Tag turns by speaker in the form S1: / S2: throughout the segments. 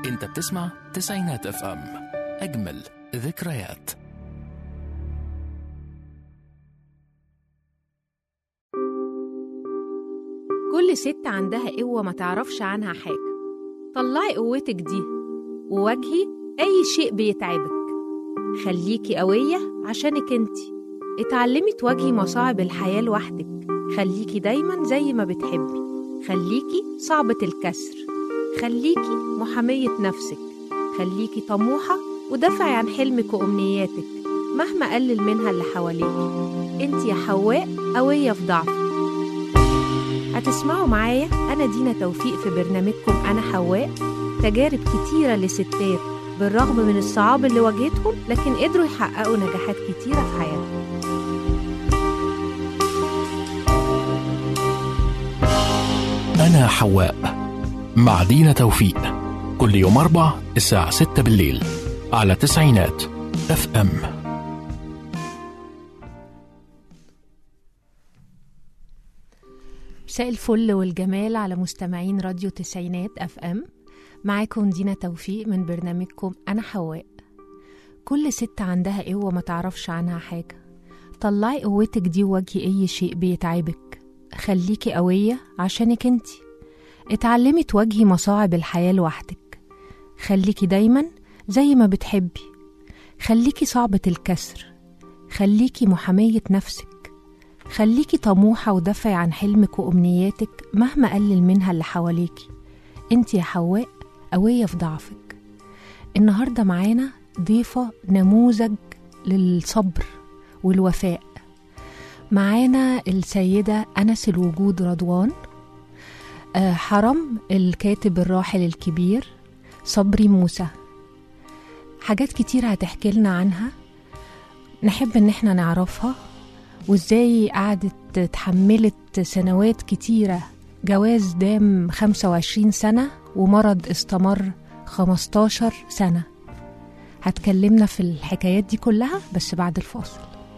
S1: انت بتسمع تسعينات اف ام اجمل ذكريات
S2: كل ست عندها قوة ما تعرفش عنها حاجة طلعي قوتك دي وواجهي أي شيء بيتعبك خليكي قوية عشانك انتي اتعلمي تواجهي مصاعب الحياة لوحدك خليكي دايما زي ما بتحبي خليكي صعبة الكسر خليكي محامية نفسك خليكي طموحة ودافعي عن حلمك وأمنياتك مهما قلل منها اللي حواليكي انتي يا حواء قوية في ضعفك هتسمعوا معايا أنا دينا توفيق في برنامجكم أنا حواء تجارب كتيرة لستات بالرغم من الصعاب اللي واجهتهم لكن قدروا يحققوا نجاحات كتيرة في حياتهم
S1: أنا حواء مع دينا توفيق كل يوم أربع الساعة ستة بالليل على تسعينات اف ام
S2: مساء الفل والجمال على مستمعين راديو تسعينات اف ام معاكم دينا توفيق من برنامجكم انا حواء كل ست عندها قوة ما تعرفش عنها حاجة طلعي قوتك دي وواجهي اي شيء بيتعبك خليكي قوية عشانك انتي اتعلمي تواجهي مصاعب الحياة لوحدك خليكي دايما زي ما بتحبي خليكي صعبة الكسر خليكي محامية نفسك خليكي طموحة ودافعي عن حلمك وأمنياتك مهما قلل منها اللي حواليكي انت يا حواء قوية في ضعفك النهاردة معانا ضيفة نموذج للصبر والوفاء معانا السيدة أنس الوجود رضوان آه، حرم الكاتب الراحل الكبير صبري موسى حاجات كتير هتحكي لنا عنها نحب ان احنا نعرفها وازاي قعدت اتحملت سنوات كتيرة جواز دام 25 سنة ومرض استمر 15 سنة هتكلمنا في الحكايات دي كلها بس بعد الفاصل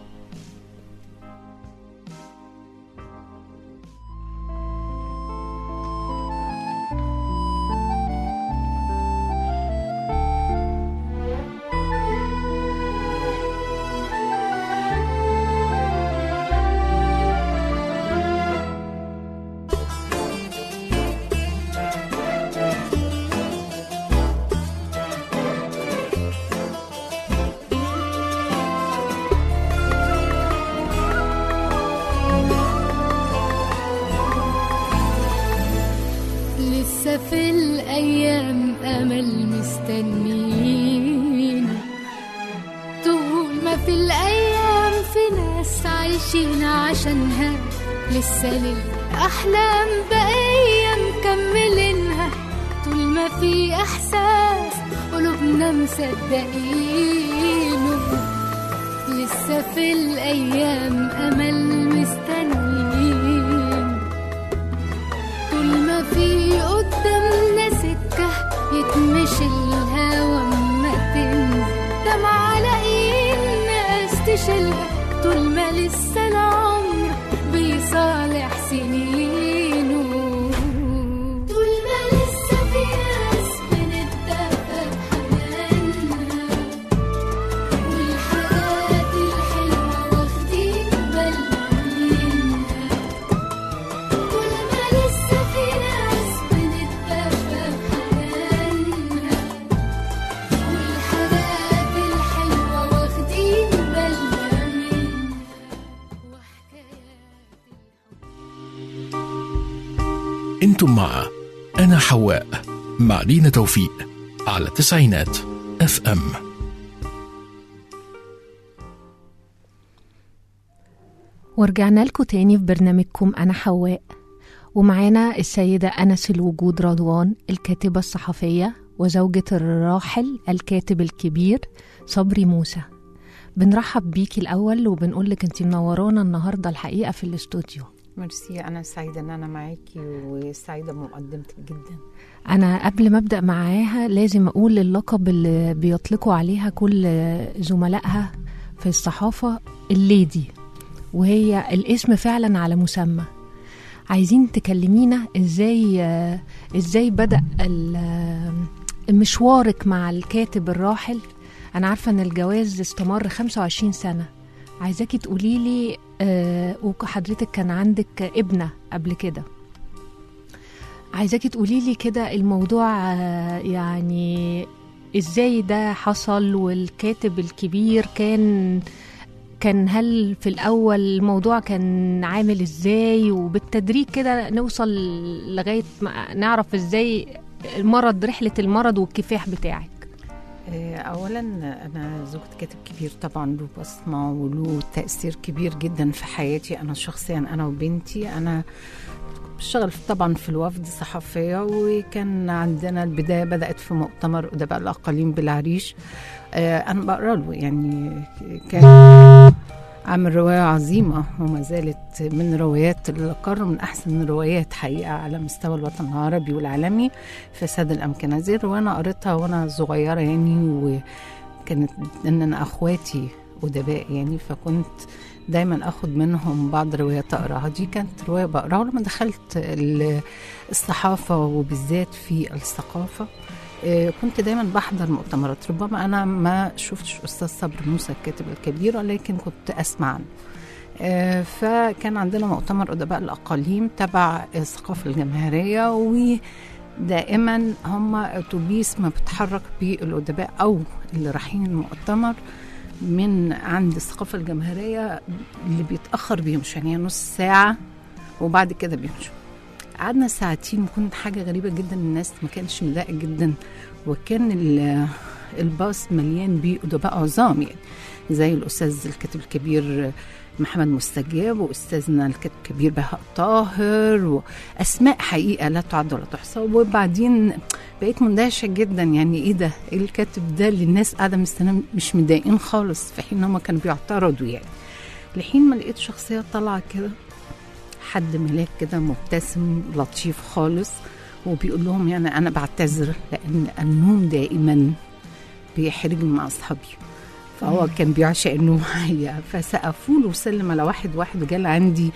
S3: لسه في الأيام أمل مستنين طول ما في الأيام في ناس عايشين عشانها لسه للأحلام بقية مكملينها طول ما في إحساس قلوبنا مصدقينه لسه في الأيام أمل مستنيين طول ما في قدامنا سكة يتمشي الهوا ما تنزل دمع على ايد ناس تشيلها طول ما لسه العمر بيصالح سنينه طول ما لسه في ناس بنتدفى بحنانها والحاجات الحلوة واخدين بالنا منها كل ما لسه في ناس بنتدفى بحنانها والحاجات الحلوة واخدين بالنا منها وحكايات
S1: انتم مع أنا حواء مع دينا توفيق على تسعينات اف ام
S2: ورجعنا لكم تاني في برنامجكم أنا حواء ومعانا السيدة أنس الوجود رضوان الكاتبة الصحفية وزوجة الراحل الكاتب الكبير صبري موسى بنرحب بيكي الأول وبنقول لك انتي منورانا النهاردة الحقيقة في الاستوديو
S4: ميرسي انا سعيده ان انا معاكي وسعيده بمقدمتك جدا
S2: أنا قبل ما أبدأ معاها لازم أقول اللقب اللي بيطلقوا عليها كل زملائها في الصحافة الليدي وهي الاسم فعلا على مسمى عايزين تكلمينا ازاي ازاي بدأ ال- مشوارك مع الكاتب الراحل انا عارفه ان الجواز استمر 25 سنه عايزاكي تقولي لي آه وحضرتك كان عندك ابنه قبل كده عايزاكي تقولي لي كده الموضوع آه يعني ازاي ده حصل والكاتب الكبير كان كان هل في الاول الموضوع كان عامل ازاي وبالتدريج كده نوصل لغايه ما نعرف ازاي المرض رحله المرض والكفاح بتاعك
S4: آه، اولا انا زوجة كاتب كبير طبعا له بصمه وله تاثير كبير جدا في حياتي انا شخصيا انا وبنتي انا بشتغل في- طبعا في الوفد صحفيه وكان عندنا البدايه بدات في مؤتمر ادباء الاقاليم بالعريش آه، انا بقرا له يعني كان عامل رواية عظيمة وما زالت من روايات القرن من أحسن الروايات حقيقة على مستوى الوطن العربي والعالمي فساد الأمكنة زي وأنا قريتها وأنا صغيرة يعني وكانت إن أنا أخواتي أدباء يعني فكنت دايما أخد منهم بعض روايات أقراها دي كانت رواية بقراها ولما دخلت ال- الصحافة وبالذات في الثقافة آه، كنت دايما بحضر مؤتمرات ربما انا ما شفتش استاذ صبري موسى الكاتب الكبير ولكن كنت اسمع عنه آه، فكان عندنا مؤتمر ادباء الاقاليم تبع الثقافه الجماهيريه ودائما هم اتوبيس ما بتحرك بالادباء او اللي رايحين المؤتمر من عند الثقافه الجماهيريه اللي بيتاخر بيمشوا يعني نص ساعه وبعد كده بيمشوا قعدنا ساعتين وكنت حاجه غريبه جدا الناس ما كانش مضايق جدا وكان ال- الباص مليان بأدباء عظام يعني زي الأستاذ الكاتب الكبير محمد مستجاب وأستاذنا الكاتب الكبير بهاء طاهر وأسماء حقيقة لا تعد ولا تحصى وبعدين بقيت مندهشة جدا يعني إيه ده إيه الكاتب ده اللي الناس قاعدة مستنى مش متضايقين خالص في حين هم كانوا بيعترضوا يعني لحين ما لقيت شخصية طالعة كده حد ملاك كده مبتسم لطيف خالص وبيقول لهم يعني انا بعتذر لان النوم دائما بيحرجني مع اصحابي فهو كان بيعشق النوم معايا فسقفوا له وسلم على واحد واحد وجال عندي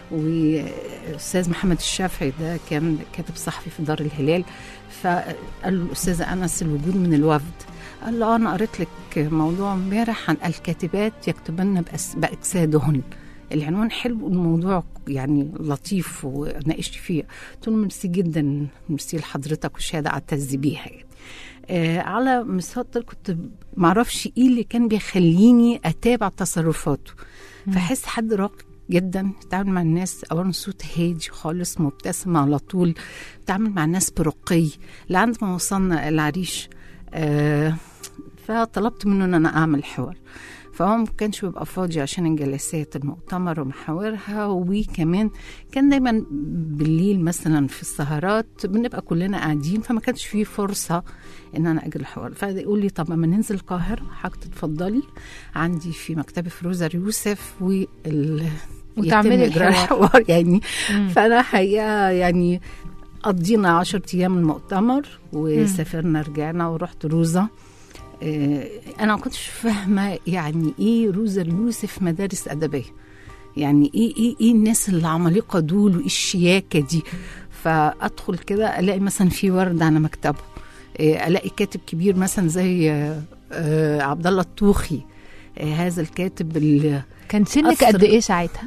S4: واستاذ محمد الشافعي ده كان كاتب صحفي في دار الهلال فقال له الاستاذ انس الوجود من الوفد قال له انا قريت لك موضوع امبارح عن الكاتبات يكتبن بأس- باجسادهن العنوان حلو الموضوع يعني لطيف وناقشت فيه قلت له ميرسي جدا ميرسي لحضرتك وشهاده اعتز بيها يعني. آه على مسطر كنت معرفش ايه اللي كان بيخليني اتابع تصرفاته فحس حد راقي جدا يتعامل مع الناس اولا صوت هادي خالص مبتسم على طول بتعامل مع الناس برقي لعند ما وصلنا العريش آه فطلبت منه ان انا اعمل حوار فهو ما كانش بيبقى فاضي عشان الجلسات المؤتمر ومحاورها وكمان كان دايما بالليل مثلا في السهرات بنبقى كلنا قاعدين فما كانش فيه فرصه ان انا اجي الحوار فيقول لي طب ما ننزل القاهره حضرتك تتفضلي عندي في مكتبي فروزه يوسف وال
S2: وتعملي
S4: يتم إجراء
S2: الحوار.
S4: الحوار يعني
S2: مم.
S4: فانا حقيقه يعني قضينا عشرة ايام المؤتمر وسافرنا رجعنا ورحت روزا آه، انا ما كنتش فاهمه يعني ايه روزا اليوسف مدارس ادبيه يعني ايه ايه ايه الناس العمالقه دول وايه الشياكه دي فادخل كده الاقي مثلا في ورد على مكتبه آه، الاقي كاتب كبير مثلا زي آه، آه، عبد الله الطوخي آه، هذا الكاتب اللي
S2: كان سنك
S4: أثر.
S2: قد ايه ساعتها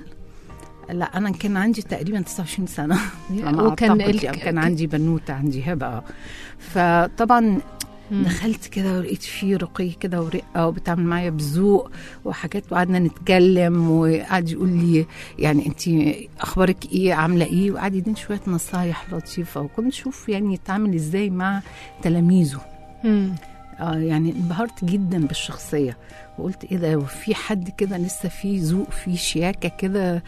S4: لا انا كان عندي تقريبا 29 سنه
S2: وكان
S4: وكان
S2: ال-
S4: يعني كان عندي بنوته عندي هبه آه. فطبعا
S2: مم.
S4: دخلت كده ولقيت فيه رقي كده ورقه وبتعمل معايا بذوق وحاجات وقعدنا نتكلم وقعد يقول لي يعني انت اخبارك ايه عامله ايه وقعد يديني شويه نصايح لطيفه وكنت اشوف يعني يتعامل ازاي مع تلاميذه
S2: مم.
S4: اه يعني انبهرت جدا بالشخصيه وقلت ايه ده وفي حد كده لسه فيه ذوق فيه شياكه كده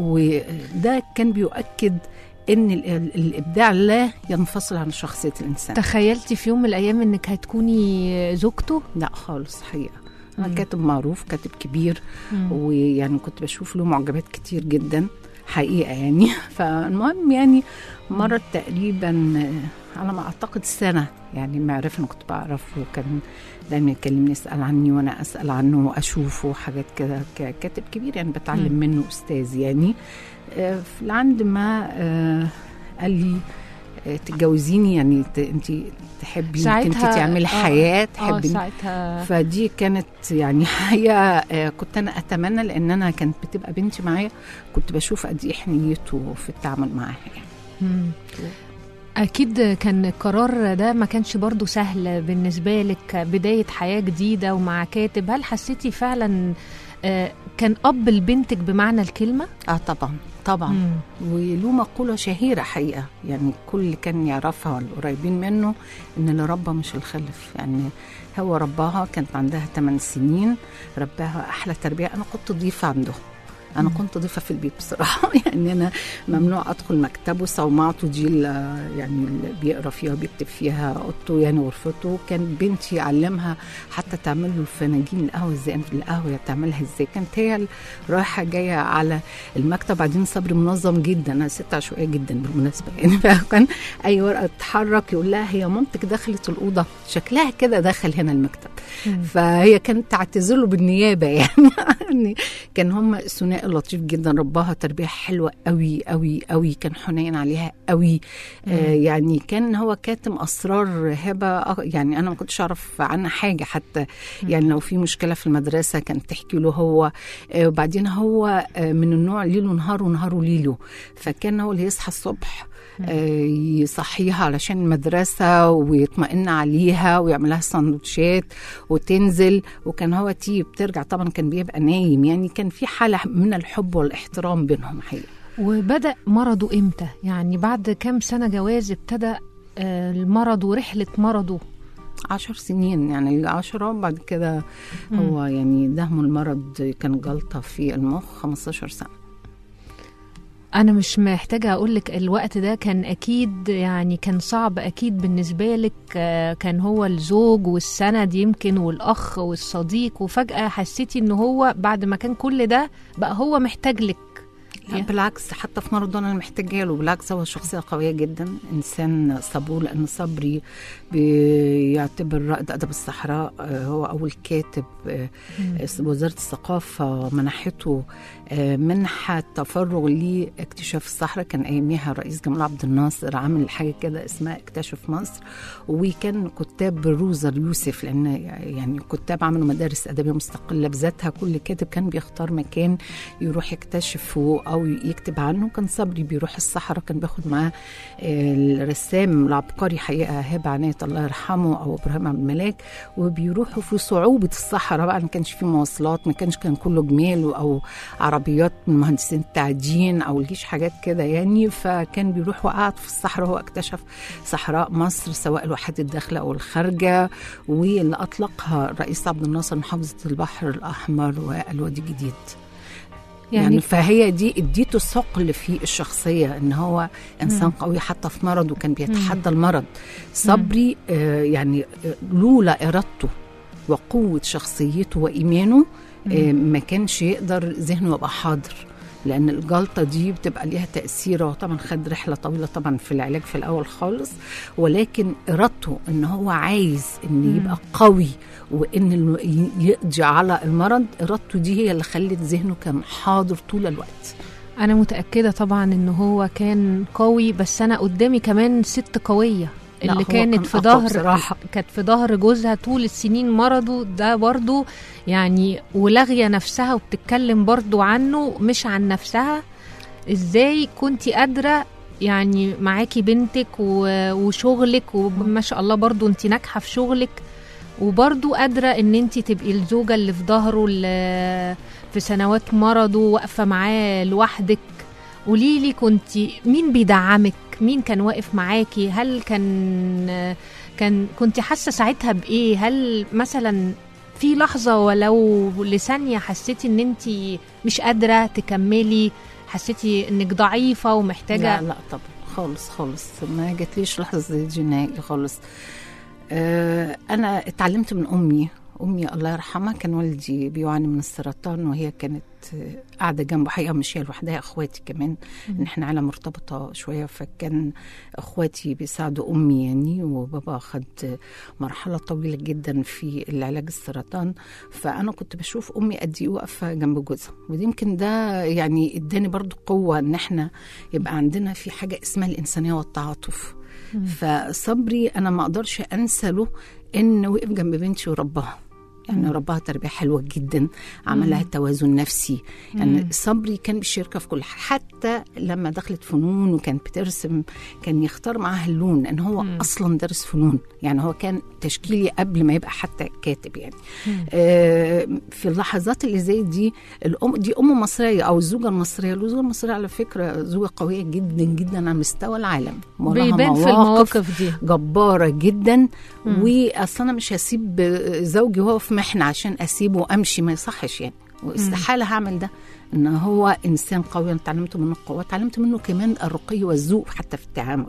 S4: وده كان بيؤكد ان ال- ال- الابداع لا ينفصل عن شخصيه الانسان
S2: تخيلتي في يوم من الايام انك هتكوني زوجته
S4: لا خالص حقيقه انا
S2: مم.
S4: كاتب معروف كاتب كبير
S2: مم.
S4: ويعني كنت بشوف له معجبات كتير جدا حقيقه يعني فالمهم يعني مرت تقريبا آه، على ما اعتقد سنه يعني معرفه انا كنت بعرفه وكان دايما يكلمني يسال عني وانا اسال عنه واشوفه وحاجات كده ككاتب كبير يعني بتعلم
S2: مم.
S4: منه استاذ يعني آه، لعند ما آه، قال لي آه، تتجوزيني يعني ت- انت تحبي انك انت
S2: ساعتها-
S4: تعملي
S2: آه،
S4: حياه
S2: اه
S4: تحبي
S2: ساعتها
S4: فدي كانت يعني حقيقه آه، كنت انا اتمنى لان انا كانت بتبقى بنتي معايا كنت بشوف قد ايه حنيته في التعامل معاها يعني.
S2: مم. أكيد كان القرار ده ما كانش برضو سهل بالنسبة لك بداية حياة جديدة ومع كاتب هل حسيتي فعلا آه، كان أب لبنتك بمعنى الكلمة؟
S4: اه طبعا طبعا
S2: مم.
S4: وله مقولة شهيرة حقيقة يعني كل اللي كان يعرفها القريبين منه إن اللي ربى مش الخلف يعني هو رباها كانت عندها 8 سنين رباها أحلى تربية أنا كنت ضيفة عنده أنا
S2: مم.
S4: كنت ضيفة في البيت بصراحة يعني أنا ممنوع أدخل مكتبه صومعته دي ال- يعني اللي بيقرا فيها وبيكتب فيها أوضته يعني غرفته كان بنتي علمها حتى تعمل له الفناجين القهوة ازاي القهوة تعملها ازاي كانت هي رايحة جاية على المكتب بعدين صبري منظم جدا انا ست عشوائيه جدا بالمناسبه يعني فكان اي ورقه تتحرك يقول لها هي مامتك دخلت الاوضه شكلها كده دخل هنا المكتب
S2: مم.
S4: فهي كانت تعتذر له بالنيابه يعني يعني كان هم ثنائي لطيف جدا رباها تربيه حلوه قوي قوي قوي كان حنين عليها قوي آه يعني كان هو كاتم اسرار هبه آه، يعني انا ما كنتش اعرف عنها حاجه حتى يعني لو في مشكله في المدرسه كانت تحكي له هو آه، وبعدين هو آه، من النوع ليله نهار ونهاره ليله فكان هو اللي يصحى الصبح آه، يصحيها علشان المدرسة ويطمئن عليها ويعمل لها سندوتشات وتنزل وكان هو تيجي بترجع طبعا كان بيبقى نايم يعني كان في حالة من الحب والاحترام بينهم حقيقة
S2: وبدأ مرضه إمتى؟ يعني بعد كام سنة جواز ابتدى آه، المرض ورحلة مرضه
S4: عشر سنين يعني العشرة بعد كده
S2: مم.
S4: هو يعني دهم المرض كان جلطة في المخ 15 سنة
S2: أنا مش محتاجة أقول لك الوقت ده كان أكيد يعني كان صعب أكيد بالنسبة لك آه، كان هو الزوج والسند يمكن والأخ والصديق وفجأة حسيتي إن هو بعد ما كان كل ده بقى هو محتاج لك
S4: لا
S2: يا.
S4: بالعكس حتى في مرضه انا محتاجه له بالعكس هو شخصيه قويه جدا انسان صبور لان صبري بيعتبر رائد ادب الصحراء آه، هو اول كاتب آه، وزاره الثقافه منحته آه، منحه تفرغ لاكتشاف الصحراء كان اياميها الرئيس جمال عبد الناصر عامل حاجه كده اسمها اكتشف مصر وكان كتاب روزر يوسف لان يعني كتاب عملوا مدارس ادبيه مستقله بذاتها كل كاتب كان بيختار مكان يروح يكتشفه او يكتب عنه كان صبري بيروح الصحراء كان بياخد معاه الرسام العبقري حقيقه هبه عناية الله يرحمه او ابراهيم عبد الملاك وبيروحوا في صعوبه الصحراء بقى ما كانش في مواصلات ما كانش كان كله جمال او عربيات من مهندسين التعدين او ليش حاجات كده يعني فكان بيروح وقعد في الصحراء هو اكتشف صحراء مصر سواء الواحات الداخله او الخارجه واللي اطلقها الرئيس عبد الناصر محافظه البحر الاحمر والوادي الجديد يعني,
S2: يعني
S4: يعني فهي دي اديته ثقل في الشخصيه ان هو انسان قوي حتى في مرضه كان بيتحدى المرض صبري آه يعني آه، لولا ارادته وقوه شخصيته وايمانه آه ما كانش يقدر ذهنه يبقى حاضر لان الجلطه دي بتبقى ليها تاثير هو طبعا خد رحله طويله طبعا في العلاج في الاول خالص ولكن ارادته ان هو عايز ان يبقى قوي وان الم- ي- يقضي على المرض ارادته دي هي اللي خلت ذهنه كان حاضر طول الوقت
S2: أنا متأكدة طبعا إن هو كان قوي بس أنا قدامي كمان ست قوية
S4: لا،
S2: اللي
S4: هو كان
S2: كانت في
S4: أقوى
S2: ظهر
S4: بصراحة.
S2: كانت في ظهر جوزها طول السنين مرضه ده برضو يعني ولاغية نفسها وبتتكلم برضو عنه مش عن نفسها ازاي كنتي قادرة يعني معاكي بنتك و- وشغلك وما شاء الله برضو انت ناجحة في شغلك وبرضو قادرة ان انت تبقي الزوجة اللي في ظهره اللي في سنوات مرضه واقفة معاه لوحدك قوليلي كنت مين بيدعمك مين كان واقف معاكي هل كان كان كنت حاسة ساعتها بإيه هل مثلا في لحظة ولو لثانية حسيتي ان انت مش قادرة تكملي حسيتي انك ضعيفة ومحتاجة
S4: لا لا طبعا خالص خالص ما جاتليش لحظه زي دي نهائي خالص آه انا اتعلمت من امي امي الله يرحمها كان والدي بيعاني من السرطان وهي كانت آه، قاعده جنبه حقيقه مش هي لوحدها اخواتي كمان ان احنا عيله مرتبطه شويه فكان اخواتي بيساعدوا امي يعني وبابا خد مرحله طويله جدا في العلاج السرطان فانا كنت بشوف امي قد ايه واقفه جنب جوزها ودي يمكن ده يعني اداني برضو قوه ان احنا يبقى عندنا في حاجه اسمها الانسانيه والتعاطف فصبري انا ما اقدرش انسى له ان وقف جنب بنتي ورباها يعني رباها تربيه حلوه جدا عمل لها توازن نفسي يعني صبري كان بيشاركها في كل حاجه حتى لما دخلت فنون وكانت بترسم كان يختار معاها اللون لان هو اصلا درس فنون يعني هو كان تشكيلي قبل ما يبقى حتى كاتب يعني آه في اللحظات اللي زي دي الام دي ام مصريه او الزوجه المصريه الزوجه المصريه على فكره زوجه قويه جدا جدا على مستوى العالم وراها
S2: بيبان في
S4: مواقف
S2: المواقف دي
S4: جبارة جدا واصل انا مش هسيب زوجي وهو في محنة عشان اسيبه وامشي ما يصحش يعني واستحالة هعمل ده ان هو انسان قوي انا اتعلمت منه القوه اتعلمت منه كمان الرقي والذوق حتى في التعامل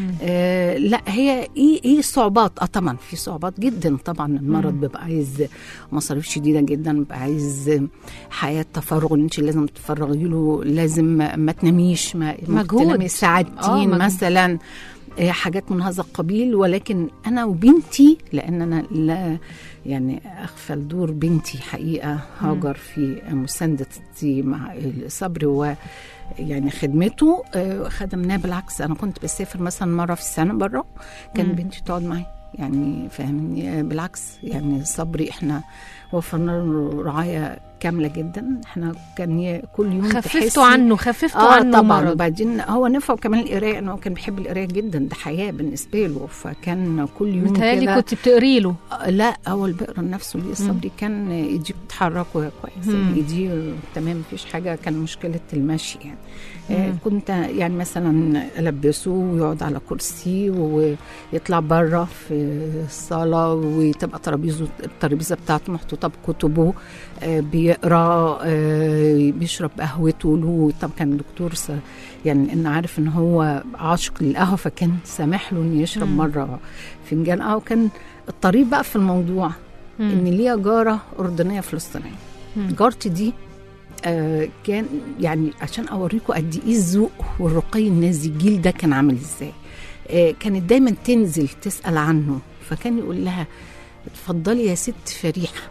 S4: آه لا هي ايه ايه الصعوبات اه طبعا في صعوبات جدا طبعا المرض بيبقى عايز مصاريف شديده جدا بيبقى عايز حياه تفرغ ان انت لازم تفرغي له لازم ما تناميش ما ممكن
S2: مجهود.
S4: تنامي
S2: آه،
S4: ساعتين
S2: مجهود.
S4: مثلا آه، حاجات من هذا القبيل ولكن انا وبنتي لان انا لا يعني اغفل دور بنتي حقيقه هاجر في مساندتي مع الصبر و يعني خدمته آه، خدمناه بالعكس انا كنت بسافر مثلا مره في السنه بره كان بنتي تقعد معي يعني فاهمني آه، بالعكس يعني صبري احنا وفرنا له رعايه كامله جدا احنا كان ي- كل يوم
S2: خففتوا
S4: تحسي-
S2: عنه خففتوا
S4: اه
S2: عنه
S4: طبعا
S2: مرض
S4: وبعدين هو نفعه كمان القرايه انه هو كان بيحب القرايه جدا ده حياه بالنسبه له فكان كل يوم
S2: متهيألي
S4: كده
S2: كنت بتقري له
S4: آه، لا هو اللي بيقرا لنفسه ليه صبري كان ايديه بتتحرك كويس
S2: مم.
S4: ايديه تمام مفيش حاجه كان مشكله المشي يعني آه، كنت يعني مثلا البسه ويقعد على كرسي ويطلع بره في الصاله وتبقى ترابيزه الترابيزه بتاعته محطوطه بكتبه آه، بيقرا آه، بيشرب قهوته له طب كان الدكتور س- يعني ان عارف ان هو عاشق للقهوه فكان سامح له انه يشرب
S2: مم.
S4: مره فنجان قهوه كان الطريف بقى في الموضوع ان ليا جاره اردنيه فلسطينيه
S2: مم.
S4: جارتي دي آه كان يعني عشان اوريكم قد ايه الذوق والرقي الناس دي الجيل ده كان عامل ازاي آه كانت دايما تنزل تسال عنه فكان يقول لها اتفضلي يا ست فريحه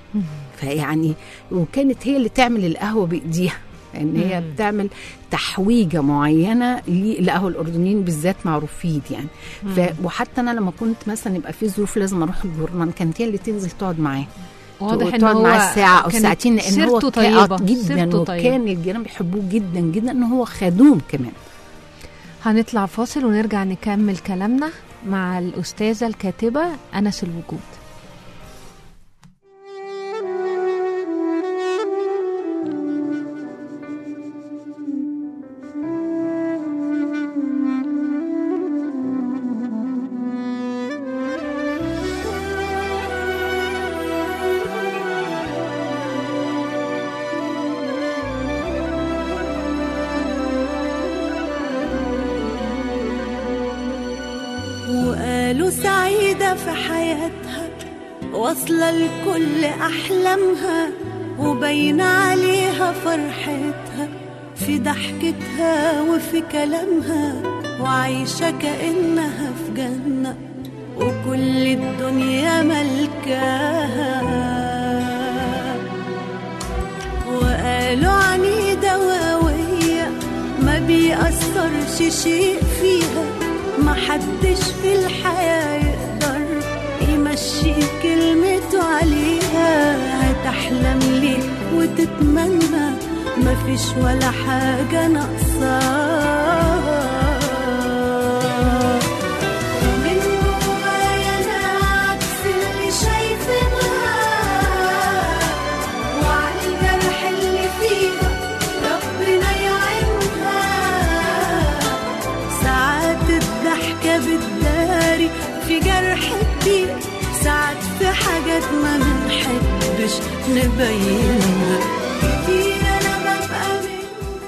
S4: فيعني وكانت هي اللي تعمل القهوه بايديها ان هي
S2: مم.
S4: بتعمل تحويجه معينه للقهوه الاردنيين بالذات معروفين يعني ف وحتى انا لما كنت مثلا يبقى في ظروف لازم اروح الجورنال كانت هي اللي تنزل تقعد معاه
S2: واضح ان
S4: تقعد
S2: هو
S4: معاه ساعه او
S2: كانت
S4: ساعتين لان هو
S2: سيرته
S4: كان-
S2: طيبه
S4: جدا
S2: سيرته طيبة.
S4: وكان الجيران بيحبوه جدا جدا ان هو خدوم كمان
S2: هنطلع فاصل ونرجع نكمل كلامنا مع الأستاذة الكاتبة أنس الوجود
S5: وقالوا سعيدة في حياتها واصلة لكل أحلامها وبين عليها فرحتها في ضحكتها وفي كلامها وعايشة كأنها في جنة وكل الدنيا ملكاها وقالوا عنيدة وقوية ما بيأثرش شيء فيها ما حدش في الحياة يقدر يمشي كلمته عليها هتحلم ليه وتتمنى مفيش ولا حاجة ناقصاها ومن جوايا أنا عكس اللي شايفينها وعلى الجرح اللي فيها ربنا يعينها ساعات الضحكة بتداري في جرح كتير ساعات في حاجات ما بنحبش نبينها كتير أنا ببقى من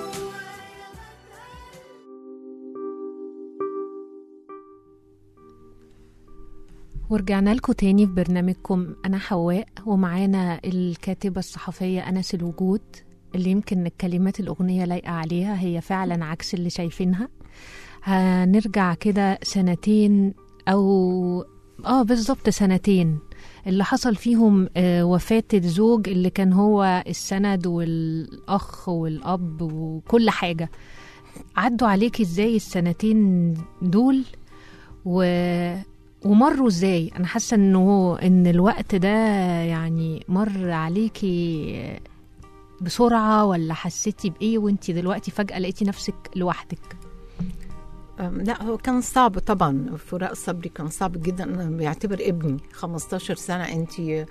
S2: ورجعنا لكم تاني في برنامجكم أنا حواء ومعانا الكاتبة الصحفية أنس الوجود اللي يمكن كلمات الأغنية لايقة عليها هي فعلا عكس اللي شايفينها هنرجع كده سنتين أو آه بالظبط سنتين اللي حصل فيهم آه، وفاة الزوج اللي كان هو السند والأخ والأب وكل حاجة عدوا عليكي ازاي السنتين دول و... ومروا ازاي انا حاسه انه ان الوقت ده يعني مر عليكي بسرعه ولا حسيتي بايه وانتي دلوقتي فجاه لقيتي نفسك لوحدك
S4: أم، لا هو كان صعب طبعا فراق صبري كان صعب جدا انا بيعتبر ابني 15 سنه انت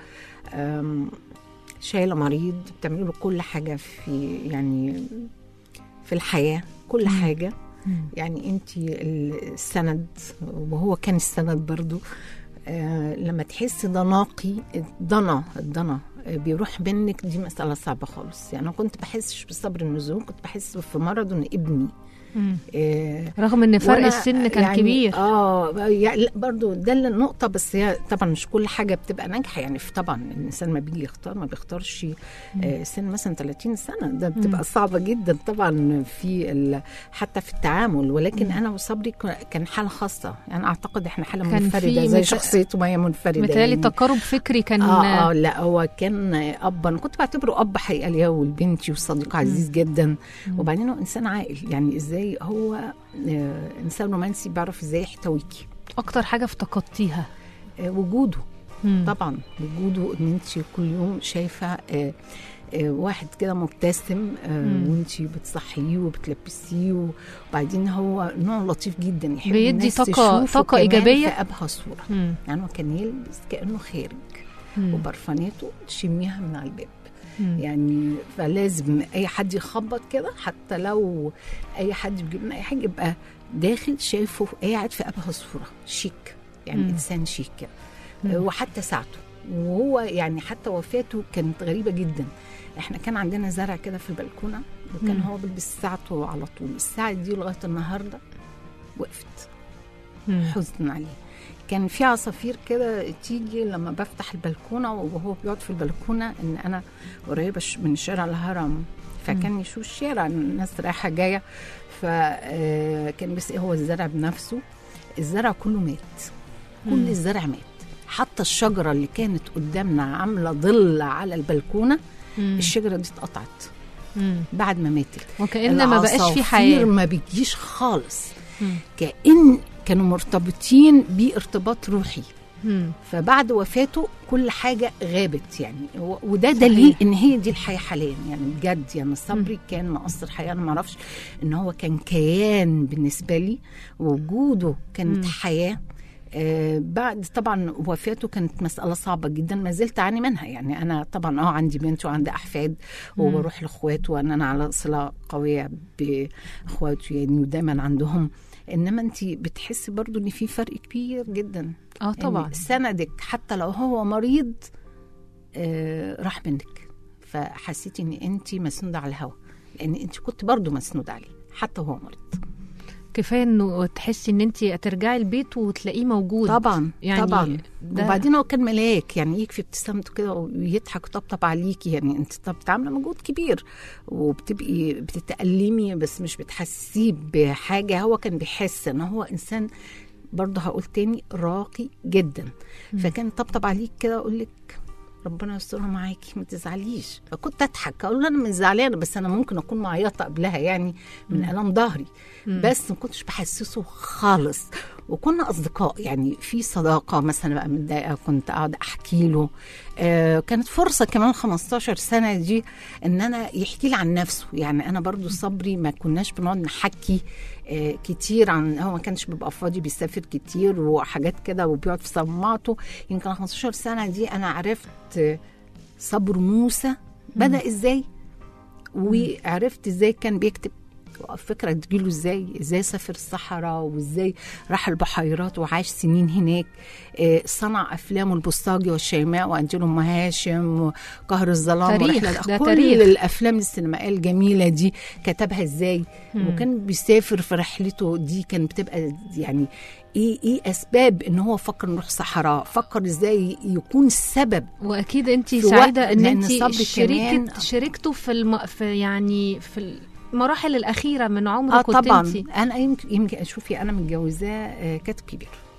S4: شايله مريض بتعملي له كل حاجه في يعني في الحياه كل حاجه يعني انت السند وهو كان السند برضو آه لما تحسي ده ناقي الضنا الضنا آه، بيروح منك دي مسألة صعبة خالص يعني أنا كنت بحسش بصبر النزول كنت بحس في مرض إن ابني آه
S2: رغم ان فرق
S4: وأنا
S2: السن كان
S4: يعني
S2: كبير
S4: اه يعني لا، برضو ده اللي النقطة بس هي طبعا مش كل حاجة بتبقى ناجحة يعني في طبعا الإنسان ما بيجي يختار ما بيختارش آه سن مثلا 30 سنة ده بتبقى صعبة جدا طبعا في ال- حتى في التعامل ولكن أنا وصبري ك- كان حالة خاصة يعني أعتقد إحنا حالة
S2: كان
S4: منفردة
S2: في
S4: زي
S2: مت-
S4: شخصية مية منفردة
S2: متهيألي
S4: يعني.
S2: تقارب فكري كان
S4: اه اه لا هو كان اب انا كنت بعتبره اب حقيقه ليا ولبنتي وصديق عزيز جدا وبعدين هو انسان عاقل يعني ازاي هو آه انسان رومانسي بيعرف ازاي يحتويكي
S2: اكتر حاجه افتقدتيها
S4: آه وجوده
S2: مم.
S4: طبعا وجوده ان انت كل يوم شايفه آه آه واحد كده مبتسم آه
S2: مم.
S4: وانت بتصحيه وبتلبسيه وبعدين هو نوع لطيف جدا يحب
S2: بيدي
S4: الناس
S2: طاقة-
S4: تشوفه
S2: طاقة
S4: كمان
S2: إيجابية.
S4: في ابهى صوره
S2: مم.
S4: يعني هو كان يلبس كانه خارج
S2: مم.
S4: وبرفاناته تشميها من على الباب
S2: مم.
S4: يعني فلازم اي حد يخبط كده حتى لو اي حد بيجيب لنا اي حاجه يبقى داخل شايفه قاعد في ابهى صوره شيك يعني
S2: مم.
S4: انسان شيك كده
S2: مم.
S4: وحتى ساعته وهو يعني حتى وفاته كانت غريبه جدا احنا كان عندنا زرع كده في البلكونه وكان
S2: مم.
S4: هو بيلبس ساعته على طول الساعه دي لغايه النهارده وقفت
S2: مم.
S4: حزن عليه كان في عصافير كده تيجي لما بفتح البلكونه وهو بيقعد في البلكونه ان انا قريبه ش- من شارع الهرم فكان يشوف الشارع الناس رايحه جايه فكان بس هو الزرع بنفسه الزرع كله مات كل
S2: مم.
S4: الزرع مات حتى الشجره اللي كانت قدامنا عامله ظل على البلكونه
S2: مم.
S4: الشجره دي اتقطعت
S2: مم.
S4: بعد ما ماتت
S2: وكأن ما بقاش في
S4: العصافير
S2: حياه
S4: ما بيجيش خالص
S2: مم.
S4: كأن كانوا مرتبطين بارتباط روحي
S2: مم.
S4: فبعد وفاته كل حاجة غابت يعني و- وده
S2: صحيح.
S4: دليل ان هي دي الحياة حاليا يعني بجد يعني صبري كان مقصر حقيقة انا ما اعرفش ان هو كان كيان بالنسبة لي وجوده كانت
S2: مم.
S4: حياة آه بعد طبعا وفاته كانت مسألة صعبة جدا ما زلت أعاني منها يعني أنا طبعا اه عندي بنت وعندي أحفاد وبروح لإخواته وأن أنا على صلة قوية بإخواته يعني ودايما عندهم إنما أنت بتحسي برضو إن في فرق كبير جدا
S2: اه طبعا
S4: إن سندك حتى لو هو مريض آه راح منك فحسيتي ان انت مسنوده على الهوا لان انت كنت برضو مسنوده عليه حتى وهو مريض
S2: كفايه انه تحسي ان انت ترجعي البيت وتلاقيه موجود
S4: طبعا
S2: يعني
S4: طبعا
S2: ده-
S4: وبعدين هو كان ملاك يعني يكفي ابتسامته كده ويضحك ويطبطب عليكي يعني انت طب بتعملي مجهود كبير وبتبقي بتتألمي بس مش بتحسيه بحاجه هو كان بيحس ان هو انسان برضه هقول تاني راقي جدا فكان طبطب عليك كده اقول لك ربنا يسترها معاكي ما تزعليش فكنت اضحك اقول له انا مش زعلانه بس انا ممكن اكون معيطه قبلها يعني من الام ظهري بس ما كنتش بحسسه خالص وكنا اصدقاء يعني في صداقه مثلا بقى متضايقه كنت اقعد احكي له آه كانت فرصه كمان 15 سنه دي ان انا يحكي لي عن نفسه يعني انا برضو صبري ما كناش بنقعد نحكي آه كتير عن هو ما كانش بيبقى فاضي بيسافر كتير وحاجات كده وبيقعد في صماعته يمكن 15 سنه دي انا عرفت آه، صبر موسى بدا ازاي وعرفت ازاي كان بيكتب فكرة تجيله ازاي ازاي سافر الصحراء وازاي راح البحيرات وعاش سنين هناك آه، صنع افلامه البوسطجي والشيماء وانجيل ام هاشم وقهر الظلام
S2: تاريخ،
S4: ورحلة
S2: ده
S4: كل
S2: تاريخ.
S4: الافلام السينمائيه الجميله دي كتبها ازاي
S2: مم.
S4: وكان بيسافر في رحلته دي كانت بتبقى يعني ايه ايه اسباب ان هو فكر نروح صحراء فكر ازاي يكون السبب
S2: واكيد انت
S4: في
S2: سعيده
S4: وقت-
S2: ان
S4: لأن
S2: انت
S4: صبري
S2: شريكه
S4: كمان-
S2: شاركته في, الم... في يعني في المراحل الاخيره من عمره
S4: اه
S2: كنت
S4: طبعا
S2: انت
S4: انا يمكن يمكن شوفي انا متجوزاه آه، كاتب كبير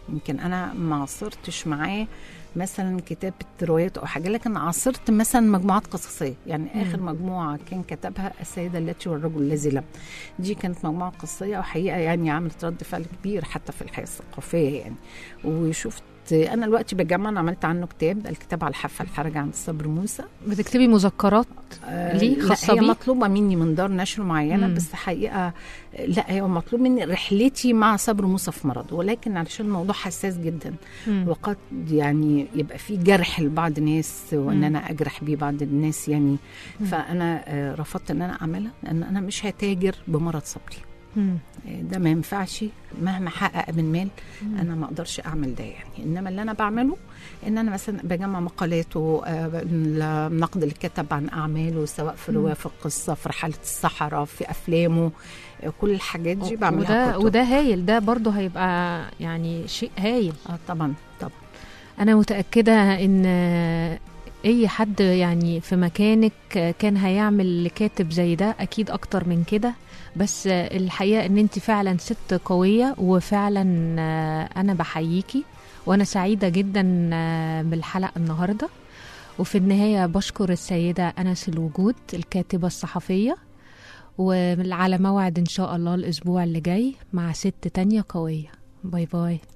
S4: يمكن انا ما عاصرتش معاه مثلا كتابة روايات أو حاجة لكن عاصرت مثلا مجموعات قصصية يعني
S2: مم.
S4: آخر مجموعة كان كتبها السيدة التي والرجل الذي لم دي كانت مجموعة قصية وحقيقة يعني عملت رد فعل كبير حتى في الحياة الثقافية يعني وشفت أنا دلوقتي بجمع أنا عملت عنه كتاب ده الكتاب على الحافة الحرج عند صبر موسى
S2: بتكتبي مذكرات
S4: آه،
S2: ليه؟
S4: لا،
S2: خاصة
S4: هي
S2: بيه؟
S4: مطلوبة مني من دار نشر معينة
S2: مم.
S4: بس حقيقة لا هي مطلوب مني رحلتي مع صبر موسى في مرض ولكن علشان الموضوع حساس جدا
S2: مم.
S4: وقد يعني يبقى في جرح لبعض الناس وان
S2: مم.
S4: انا اجرح بيه بعض الناس يعني
S2: مم.
S4: فانا آه، رفضت ان انا اعملها لان انا مش هتاجر بمرض صبري
S2: مم.
S4: آه، ده ما ينفعش مهما حقق من مال
S2: مم.
S4: انا ما اقدرش اعمل ده يعني انما اللي انا بعمله ان انا مثلا بجمع مقالاته آه، النقد اللي كتب عن اعماله سواء في
S2: مم.
S4: روايه في قصه في رحله الصحراء في افلامه آه، كل الحاجات دي بعملها
S2: وده
S4: كتب.
S2: وده هايل ده برضه هيبقى يعني شيء هايل
S4: اه طبعا طبعا
S2: انا متاكده ان اي حد يعني في مكانك كان هيعمل لكاتب زي ده اكيد اكتر من كده بس الحقيقه ان انت فعلا ست قويه وفعلا انا بحييكي وانا سعيده جدا بالحلقه النهارده وفي النهايه بشكر السيده انس الوجود الكاتبه الصحفيه وعلى موعد ان شاء الله الاسبوع اللي جاي مع ست تانية قويه باي باي